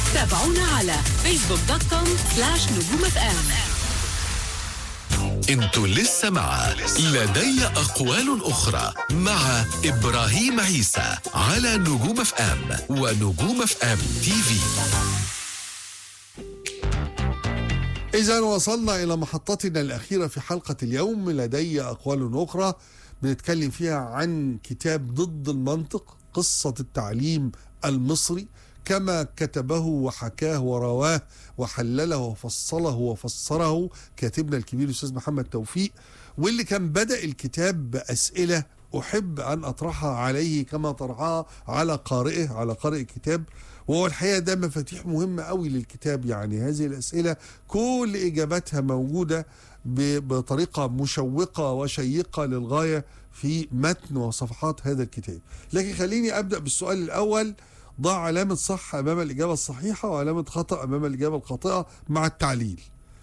تابعونا على فيسبوك دوت كوم سلاش نجوم اف ام انتوا لسه مع لدي أقوال أخرى مع إبراهيم عيسى على نجوم اف ام ونجوم اف ام تي في إذا وصلنا إلى محطتنا الأخيرة في حلقة اليوم لدي أقوال أخرى بنتكلم فيها عن كتاب ضد المنطق قصة التعليم المصري كما كتبه وحكاه ورواه وحلله وفصله وفسره كاتبنا الكبير الأستاذ محمد توفيق واللي كان بدأ الكتاب بأسئلة أحب أن أطرحها عليه كما طرحها على قارئه على قارئ الكتاب وهو الحقيقة ده مفاتيح مهمة قوي للكتاب يعني هذه الأسئلة كل إجاباتها موجودة ب- بطريقة مشوقة وشيقة للغاية في متن وصفحات هذا الكتاب لكن خليني أبدأ بالسؤال الأول ضع علامة صح أمام الإجابة الصحيحة وعلامة خطأ أمام الإجابة الخاطئة مع التعليل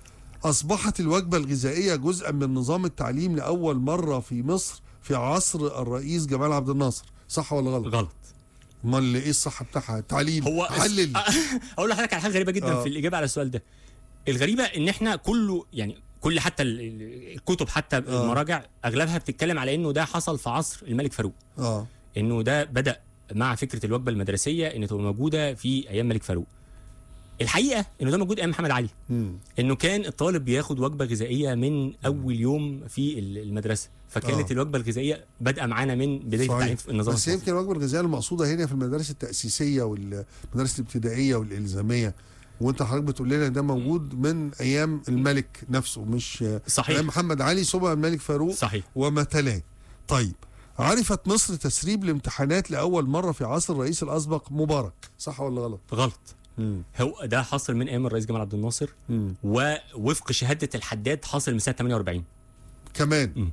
أصبحت الوجبة الغذائية جزءا من نظام التعليم لأول مرة في مصر في عصر الرئيس جمال عبد الناصر صح ولا غلط؟ غلط امال ايه الصح بتاعها؟ تعليل هو حلل اقول لحضرتك على حاجه غريبه جدا آه. في الاجابه على السؤال ده الغريبه ان احنا كله يعني كل حتى ال- ال- الكتب حتى المراجع اغلبها بتتكلم على انه ده حصل في عصر الملك فاروق اه انه ده بدا مع فكره الوجبه المدرسيه ان تبقى موجوده في ايام ملك فاروق الحقيقه انه ده موجود ايام محمد علي مم. انه كان الطالب بياخد وجبه غذائيه من اول يوم في ال- المدرسه فكانت آه. الوجبه الغذائيه بادئه معانا من بدايه صحيح. التعليم في النظام بس المصري. يمكن الوجبه الغذائيه المقصوده هنا في المدارس التاسيسيه والمدارس الابتدائيه والالزاميه وانت حضرتك بتقول لنا ده موجود من ايام الملك نفسه مش صحيح. ايام محمد علي ثم الملك فاروق صحيح وما تلاه طيب عرفت مصر تسريب الامتحانات لاول مره في عصر الرئيس الاسبق مبارك صح ولا غلط؟ غلط مم. هو ده حصل من ايام الرئيس جمال عبد الناصر مم. ووفق شهاده الحداد حاصل من سنه 48 كمان مم.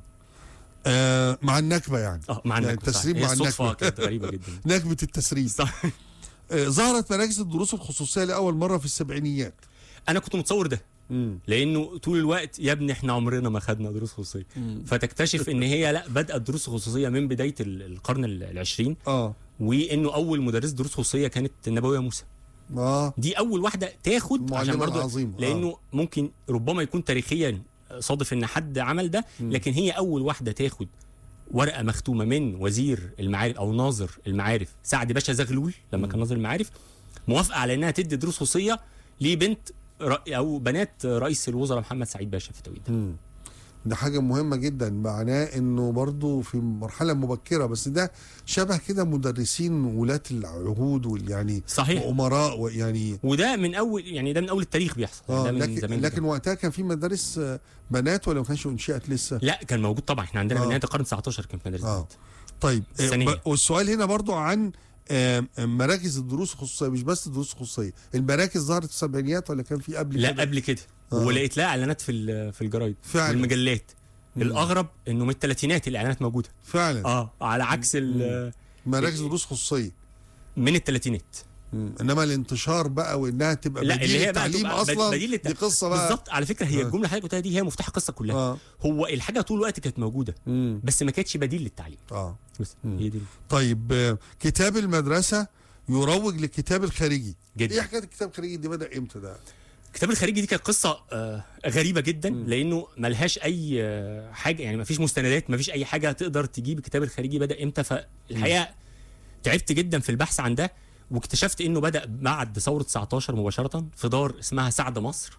آه مع النكبه يعني اه مع يعني النكبة، التسريب صحيح. مع هي الصدفه النكبة. كانت غريبه جدا نكبه التسريب صح آه ظهرت مراكز الدروس الخصوصيه لاول مره في السبعينيات انا كنت متصور ده مم. لانه طول الوقت يا ابني احنا عمرنا ما خدنا دروس خصوصيه فتكتشف ان هي لا بدات دروس خصوصيه من بدايه ال- القرن ال- العشرين اه وانه اول مدرس دروس خصوصيه كانت النبويه موسى اه دي اول واحده تاخد المعلمة عشان برضه العظيمة، آه. لانه ممكن ربما يكون تاريخيا صادف ان حد عمل ده لكن هي اول واحده تاخد ورقه مختومه من وزير المعارف او ناظر المعارف سعد باشا زغلول لما كان ناظر المعارف موافقه على انها تدي دروس خصوصيه لبنت رأ- او بنات رئيس الوزراء محمد سعيد باشا في التوقيت ده مم. ده حاجة مهمة جدا معناه انه برضو في مرحلة مبكرة بس ده شبه كده مدرسين ولاة العهود واليعني صحيح. وامراء ويعني وده من اول يعني ده من اول التاريخ بيحصل اه ده من لكن زمان لكن جداً. وقتها كان في مدارس آه، بنات ولا ما كانش انشئت لسه؟ لا كان موجود طبعا احنا عندنا آه. من نهايه القرن 19 كان في مدارس اه بنات. طيب آه، الثانية. ب- والسؤال هنا برضو عن آه، مراكز الدروس الخصوصية مش بس الدروس الخصوصية المراكز ظهرت في السبعينيات ولا كان في قبل لا كده؟ قبل كده آه. ولقيت لها اعلانات في ال- في الجرايد فعلا. والمجلات الاغرب انه من الثلاثينات الاعلانات موجوده فعلا اه على عكس ال- مراكز دروس خصوصية من الثلاثينات مم. انما الانتشار بقى وانها تبقى لا بديل اللي هي بقى التعليم تبقى اصلا بديل دي قصه بقى بالظبط على فكره هي آه. الجمله اللي حضرتك قلتها دي هي مفتاح القصه كلها اه هو الحاجه طول الوقت كانت موجوده مم. بس ما كانتش بديل للتعليم اه بس هي دي طيب آه، كتاب المدرسه يروج للكتاب الخارجي جدا. ايه حكايه الكتاب الخارجي دي بدا امتى ده الكتاب الخارجي دي كانت قصه آه غريبه جدا لانه ملهاش اي آه حاجه يعني ما فيش مستندات ما فيش اي حاجه تقدر تجيب الكتاب الخارجي بدا امتى فالحقيقه تعبت جدا في البحث عن ده واكتشفت انه بدا بعد ثوره 19 مباشره في دار اسمها سعد مصر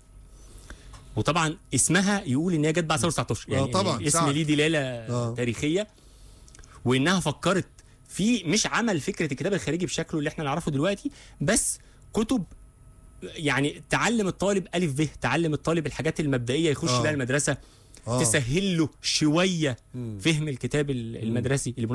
وطبعا اسمها يقول ان هي جت بعد ثوره 19 يعني, آه، طبعاً، يعني اسم سعد. ليه دلاله آه. تاريخيه وانها فكرت في مش عمل فكره الكتاب الخارجي بشكله اللي احنا نعرفه دلوقتي بس كتب يعني تعلم الطالب الف ب تعلم الطالب الحاجات المبدئيه يخش آه. بيها المدرسه آه. تسهل له شويه فهم الكتاب المدرسي اللي